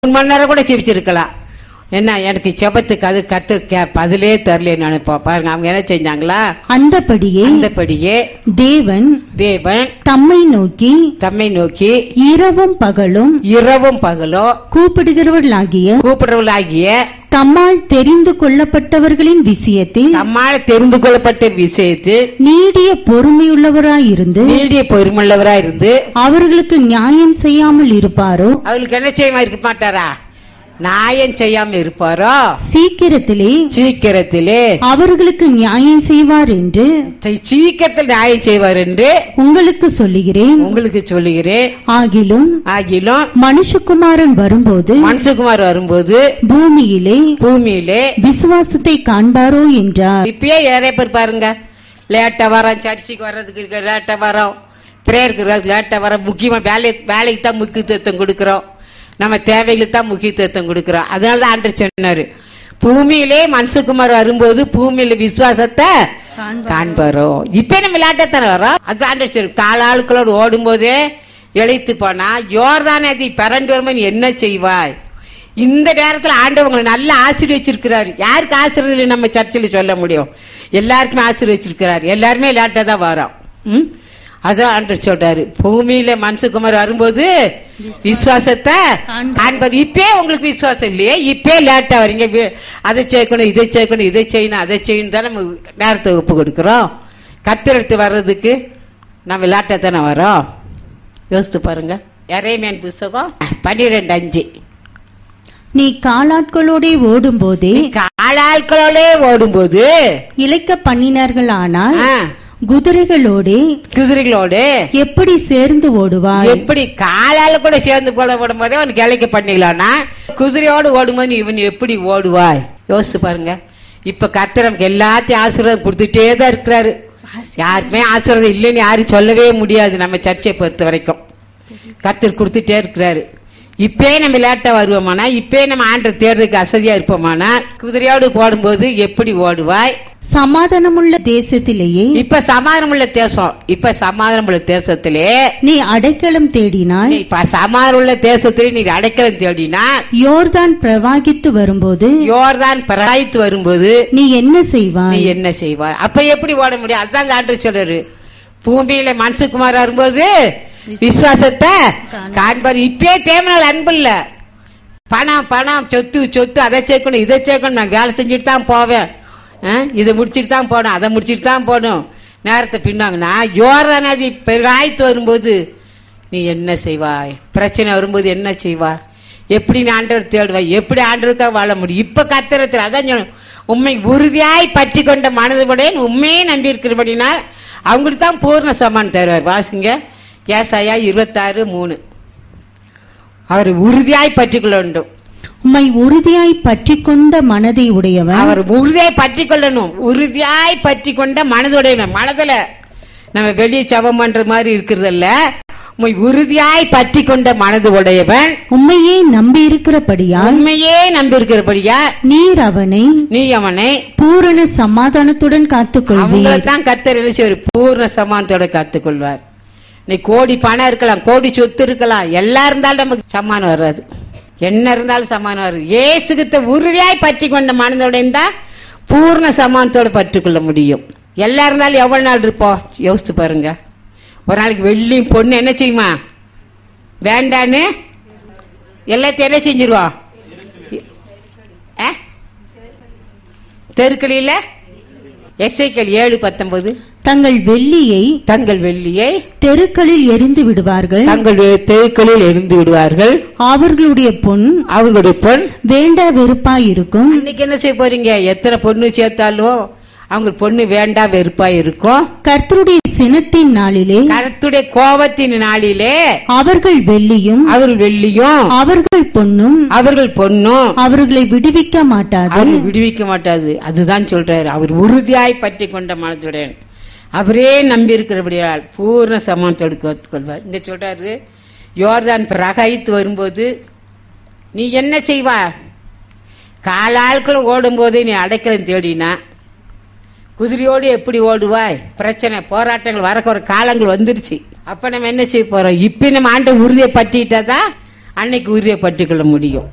ஒரு மணி நேரம் கூட ஜெபிச்சிருக்கலாம் என்ன எனக்கு செபத்துக்கு அது கத்து கே- பதிலே தரல நினைப்போம் பாருங்க அவங்க என்ன செஞ்சாங்களா அந்தபடியே அந்தபடியே தேவன் தேவன் தம்மை நோக்கி தம்மை நோக்கி இரவும் பகலும் இரவும் பகலும் கூப்பிடுகிறவர்களாகிய கூப்பிடுறவளாகிய தம்மால் தெரிந்து கொள்ளப்பட்டவர்களின் விஷயத்தில் நம்மால தெரிந்து கொள்ளப்பட்ட விஷயத்தில் நீடிய பொறுமையுள்ளவராயிருந்து நீடிய பொறுமுள்ளவரா இருந்து அவர்களுக்கு நியாயம் செய்யாமல் இருப்பாரோ அவளுக்கு என்ன செய்யாம இருக்க மாட்டாரா நியாயம் செய்யாம இருப்பாரோ சீக்கிரத்திலே சீக்கிரத்திலே அவர்களுக்கு நியாயம் செய்வார் என்று சீ- சீக்கிரத்தில் நியாயம் செய்வார் என்று உங்களுக்கு சொல்லுகிறேன் உங்களுக்கு சொல்லுகிறேன் ஆகிலும் ஆகிலும் மனுஷகுமாரன் வரும்போது மனுஷகுமார் வரும்போது பூமியிலே பூமியிலே விசுவாசத்தை காண்பாரோ என்றார் இப்பயே நிறைய பேர் பாருங்க லேட்டா வரோம் சர்ச்சுக்கு வர்றதுக்கு இருக்க லேட்டா வரோம் பிரேயருக்கு லேட்டா வரோம் முக்கியமா வேலை வேலைக்கு தான் முக்கியத்துவம் கொடுக்கிறோம் நம்ம தேவைகளுக்கு தான் முக்கியத்துவம் கொடுக்கிறோம் அதனால தான் ஆண்டு சொன்னாரு பூமியிலே மனுஷகுமார் வரும்போது பூமியில விசுவாசத்தை காண்பாரோ இப்ப நம்ம லேட்டாத்தானே வரோம் அது ஆண்டு சொல்லு காலாளுக்களோடு ஓடும்போதே இழைத்து போனா யோர்தான் நதி பிறண்டு வரும்போது நீ என்ன செய்வாய் இந்த நேரத்துல ஆண்டவங்களை நல்ல ஆசீர்வச்சிருக்கிறாரு யாருக்கு ஆசீர்வதில் நம்ம சர்ச்சில் சொல்ல முடியும் எல்லாருக்குமே ஆசீர்வச்சிருக்கிறாரு எல்லாருமே லேட்டா தான் வரோம் ம்? அதான் ஆண்டவர் சொல்றாரு பூமியில மனசுக்குமார் வரும்போது விசுவாசத்தை காண்பார் இப்பே உங்களுக்கு விசுவாசம் இல்லையே இப்பே லேட்டா வரீங்க வி- அதை சேர்க்கணும் இதை சேர்க்கணும் இதை செய்யணும் அதை செய்யணும் தான் நம்ம நேரத்தை ஒப்பு கொடுக்கிறோம் கத்திரெடுத்து வர்றதுக்கு நம்ம லேட்டா தானே வரோம் யோசித்து பாருங்க இறைமேன் புஸ்தகம் பன்னிரெண்டு அஞ்சு நீ காலாட்களோடே ஓடும்போதே காலாட்களோட ஓடும்போது இழைக்க பண்ணினார்களானால் ஆ, குதிரைகளோடே குதிரைகளோடு எப்படி சேர்ந்து ஓடுவாய் எப்படி காலால கூட சேர்ந்து போட ஓடும் போதே அவனுக்கு இலைக்க பண்ணிக்கலாம்னா குதிரையோடு ஓடும்போது நீ இவன் எப்படி ஓடுவாய் யோசிச்சு பாருங்க இப்ப கத்திரம்க்கு எல்லாத்தையும் ஆசீர்வாதம் கொடுத்துட்டே தான் இருக்கிறாரு யாருக்குமே ஆசீர்வாதம் இல்லைன்னு யாரும் சொல்லவே முடியாது நம்ம சர்ச்சை பொறுத்த வரைக்கும் கத்தர் கொடுத்துட்டே இருக்கிறாரு இப்பே நம்ம லேட்டா வருவோமானா இப்பே நம்ம ஆண்டு தேடுறதுக்கு அசதியா இருப்போமானா குதிரையோடு போடும்போது எப்படி ஓடுவாய் சமாதானமுள்ள தேசத்திலேயே இப்ப சமாதானமுள்ள தேசம் இப்ப சமாதானமுள்ள தேசத்திலே நீ அடைக்கலம் தேடினாய் நீ இப்ப சமாதானமுள்ள தேசத்திலே நீ அடைக்கலம் தேடினா யோர்தான் பிரவாகித்து வரும்போது யோர்தான் பராய்த்து வரும்போது நீ என்ன நீ செய்வாய் என்ன செய்வாய் அப்ப எப்படி ஓட முடியும் அதான் ஆண்டு சொல்றாரு பூமியில மனசுக்குமார் வரும்போது விசுவாசத்தை காண்பார் இப்பே தேவனால் அன்பு இல்ல பணம் பணம் சொத்து சொத்து அதை சேர்க்கணும் இதை சேர்க்கணும் நான் வேலை செஞ்சுட்டு தான் போவேன் ஆ, இதை முடிச்சிட்டு தான் போகணும் அதை முடிச்சிட்டு தான் போகணும் நேரத்தை பின்னாங்கன்னா யோர்தான் நதி பெருகாய்த்து வரும்போது நீ என்ன செய்வாய் பிரச்சனை வரும்போது என்ன செய்வாய் எப்படி நீ ஆண்டவர் தேடுவாய் எப்படி ஆண்டவர் தான் வாழ முடியும் இப்ப கத்திரத்தில் அதான் சொன்னேன். உண்மை உறுதியாய் பற்றி கொண்ட மனதுபடியே உண்மையே நம்பி இருக்கிறபடினால் அவங்களுக்கு தான் பூர்ண சமான் தருவார் வாசிங்க ஏசாயா இருபத்தாறு மூணு அவர் உறுதியாய் பற்றி கொள்ள வேண்டும் உம்மை உறுதியாய் பற்றி கொண்ட மனதை உடையவன் அவர் உறுதியாய் பற்றி கொள்ளணும் உறுதியாய் பற்றி கொண்ட மனதுடைய மனதுல நம்ம வெளியே ஜெபம் பண்ற மாதிரி இருக்கிறது இல்ல உம்மை உறுதியாய் பற்றி கொண்ட மனது உடையவன் உம்மையே நம்பி இருக்கிறபடியால் உண்மையே நம்பி இருக்கிறபடியா நீர் அவனை நீ அவனை பூரண சமாதானத்துடன் காத்துக்கொள்வீர் அவங்களை தான் கத்தர் என்ன செய்வார் பூர்ண சமானத்தோட காத்துக்கொள்வார் நீ கோடி பணம் இருக்கலாம் கோடி சொத்து இருக்கலாம் எல்லாம் இருந்தாலும் நமக்கு சமானம் வராது என்ன இருந்தாலும் சமானம் வராது ஏசுகிட்ட உறுதியாய் பற்றி கொண்ட மனதோட இருந்தா பூர்ண சமானத்தோட பற்றுக்கொள்ள முடியும் எல்லாம் இருந்தாலும் எவ்வளவு நாள் இருப்போம் யோசித்து பாருங்க ஒரு நாளைக்கு வெள்ளி பொண்ணு என்ன செய்யுமா வேண்டான்னு எல்லாத்தையும் என்ன செஞ்சிருவோம் ஆ? தெருக்களில எஸ்ஐக்கள் ஏழு பத்தொன்பது தங்கள் வெள்ளியை தங்கள் வெள்ளியை தெருக்களில் எரிந்து விடுவார்கள் தங்கள் தெருக்களில் எரிந்து விடுவார்கள் அவர்களுடைய பொன் அவர்களுடைய பொன் வேண்டா வெறுப்பாய் இருக்கும் இன்னைக்கு என்ன செய்ய போறீங்க எத்தனை பொண்ணு சேர்த்தாலும் அவங்க பொண்ணு வேண்டா வெறுப்பா இருக்கும் கர்த்தருடைய சினத்தின் நாளிலே கருத்துடைய கோபத்தின் நாளிலே அவர்கள் வெள்ளியும் அவர்கள் வெள்ளியும் அவர்கள் பொன்னும் அவர்கள் பொண்ணும் அவர்களை விடுவிக்க மாட்டாது அவர் விடுவிக்க மாட்டாது அதுதான் சொல்றாரு அவர் உறுதியாய் பற்றி கொண்ட மனத்துடன் அவரே நம்பி இருக்கிறபடியால் பூர்ண சமானத்தோடு கொள்வார் இங்க சொல்றாரு யோர்தான் பிரகாயித்து வரும்போது நீ என்ன செய்வா காலாட்கள் ஓடும்போது நீ அடைக்கலம் தேடினா குதிரையோடு எப்படி ஓடுவாய் பிரச்சனை போராட்டங்கள் வரக்கு ஒரு காலங்கள் வந்துருச்சு அப்ப நம்ம என்ன செய்ய போறோம் இப்ப நம்ம ஆண்டு உறுதியை பற்றிட்டா தான் அன்னைக்கு உறுதியை பற்றிக்கொள்ள முடியும்